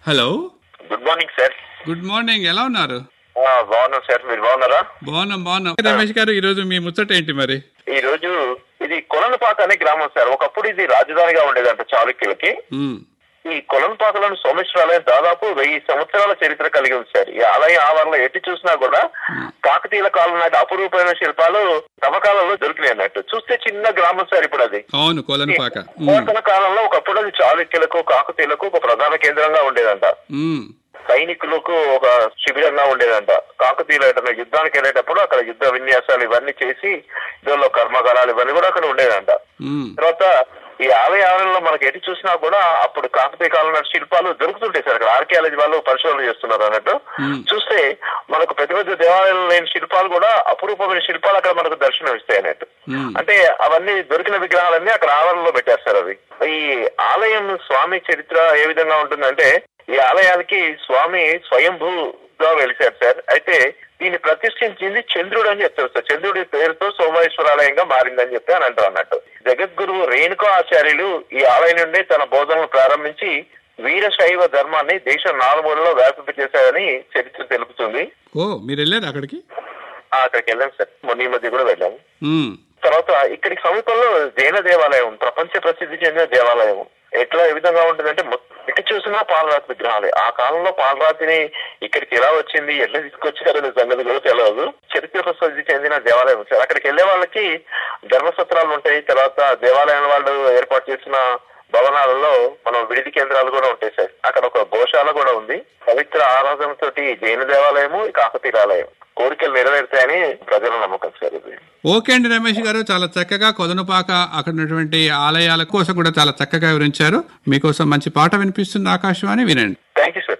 Hello good morning sir good morning ఎలా ఉన్నారు ఆ, బాగున్నాం సార్ మీరు బాగున్నారా బాగున్నాం బాగున్నాం రమేష్ గారు ఈ రోజు మీ ముచ్చట ఏంటి మరి ఈ రోజు ఇది కొలనుపాక అనే గ్రామం సార్ ఒకప్పుడు ఇది రాజధానిగా ఉండేదంట చాళుక్యులకి ఉమ్, ఈ కొలనుపాకలోని సోమేశ్వరాలయం దాదాపు వెయ్యి సంవత్సరాల చరిత్ర కలిగి ఉంది సార్ ఈ ఆలయ ఆవరణలో ఎట్టి చూసినా కూడా కాకతీయుల కాలం నాటి అపురూపమైన శిల్పాలు తవ్వకాలలో దొరికినాయి అన్నట్టు చూస్తే చిన్న గ్రామం సార్ ఇప్పుడు అది అవును కొలనుపాక ఉమ్, పురాతన కాలంలో ఒకప్పుడు అది చాళుక్యులకు కాకతీయులకు ఒక ప్రధాన కేంద్రంగా ఉండేదంట ఉమ్, సైనికులకు ఒక శిబిరంగా ఉండేదంట కాకతీయులు ఏదైనా యుద్ధానికి వెళ్ళేటప్పుడు అక్కడ యుద్ధ విన్యాసాలు ఇవన్నీ చేసి యుద్ధంలో కర్మకాలాలు ఇవన్నీ కూడా అక్కడ ఉండేదంట ఉమ్, తర్వాత ఈ ఆలయ ఆవరణలో మనకి ఎటు చూసినా కూడా అప్పుడు కాకతీయ కాలం నాటి శిల్పాలు దొరుకుతుంటాయి సార్ అక్కడ ఆర్కియాలజీ వాళ్ళు పరిశోధన చేస్తున్నారు అన్నట్టు Hmm. చూస్తే మనకు పెద్ద పెద్ద దేవాలయాలు లేని శిల్పాలు కూడా అపురూపమైన శిల్పాలు అక్కడ మనకు దర్శనం ఇస్తాయి అన్నట్టు ఉమ్, అంటే అవన్నీ దొరికిన విగ్రహాలన్నీ అక్కడ ఆవరణలో పెట్టారు సార్ అవి ఈ ఆలయం స్వామి చరిత్ర ఏ విధంగా ఉంటుందంటే ఈ ఆలయానికి స్వామి స్వయంభూగా వెలిశారు సార్ అయితే దీన్ని ప్రతిష్ఠించింది చంద్రుడు అని చెప్తారు సార్ చంద్రుడి పేరుతో సోమేశ్వరాలయంగా మారిందని చెప్పి అని అంటారు అన్నట్టు జగద్గురువు రేణుకా ఆచార్యులు ఈ ఆలయం నుండి తన బోధనలు ప్రారంభించి వీరశైవ ధర్మాన్ని దేశం నాలుమూలలో వ్యాపింపజేశారని చరిత్ర తెలుపుతుంది ఓ మీరు వెళ్ళారు అక్కడికి ఆ, అక్కడికి వెళ్ళాం సార్ మొన్న ఈ మధ్య కూడా వెళ్ళాము ఉమ్, తర్వాత ఇక్కడికి సమీపంలో జైన దేవాలయం ఉంది. ప్రపంచ ప్రసిద్ధి చెందిన దేవాలయం ఎట్లా ఏ విధంగా ఉంటుందంటే మొత్తం ఎటు చూసినా పాలరాతి విగ్రహాలే ఆ కాలంలో పాలరాతిని ఇక్కడికి ఎలా వచ్చింది ఎట్లా తీసుకొచ్చారనే సంగతి కూడా తెలియదు చరిత్ర ప్రసిద్ధి చెందిన దేవాలయం సార్ అక్కడికి వెళ్ళే వాళ్ళకి ధర్మసత్రాలు ఉంటాయి తర్వాత దేవాలయం వాళ్ళు ఏర్పాటు చేసిన భవనాలలో మనం విడిది కేంద్రాలు కూడా ఉంటాయి సార్ అక్కడ ఒక గోశాల కూడా ఉంది పవిత్ర ఆరాధనతోటి జైన దేవాలయము ఈ కాకతీయ ఆలయం కోరికలు నెరవేరుతాయని ప్రజల నమ్మకం సార్ ఇది ఓకే అండి రమేష్ గారు చాలా చక్కగా కొదనుపాక అక్కడ ఉన్నటువంటి ఆలయాల కోసం కూడా చాలా చక్కగా వివరించారు మీకోసం మంచి పాట వినిపిస్తుంది ఆకాశవాణి వినండి థ్యాంక్ యూ సార్